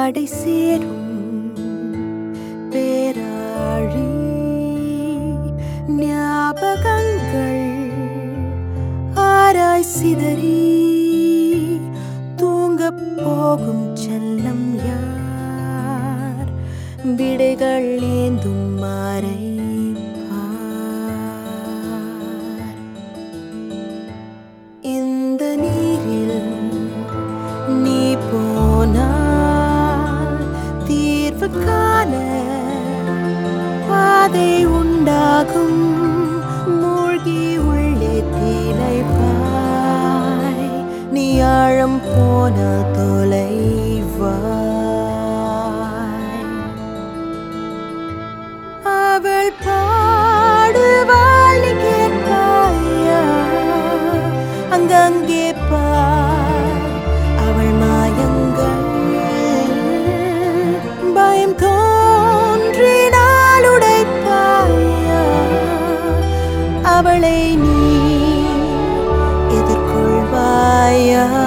கடை சேரும் பேராழி ஞாபகங்கள் ஆராய் சிதறி தூங்கப் போகும் செல்லம் யார் விடைகள் ஏந்தும் மாறை பார் இந்த நீரில் நீ போனால் தீர்வு காண பாதை உண்டாகும் மூழ்கி உள்ளே தீரைப்பாய் நீ ஆழம் போன தொலைவாய் அவள் பாடுவாள் நீ கேட்பாயா அங்கங்கே பார் அவள் மாயங்கள் பயம் தோன்றினால் உடைப்பாயா அவளை நீ எதிர்கொள்வாயா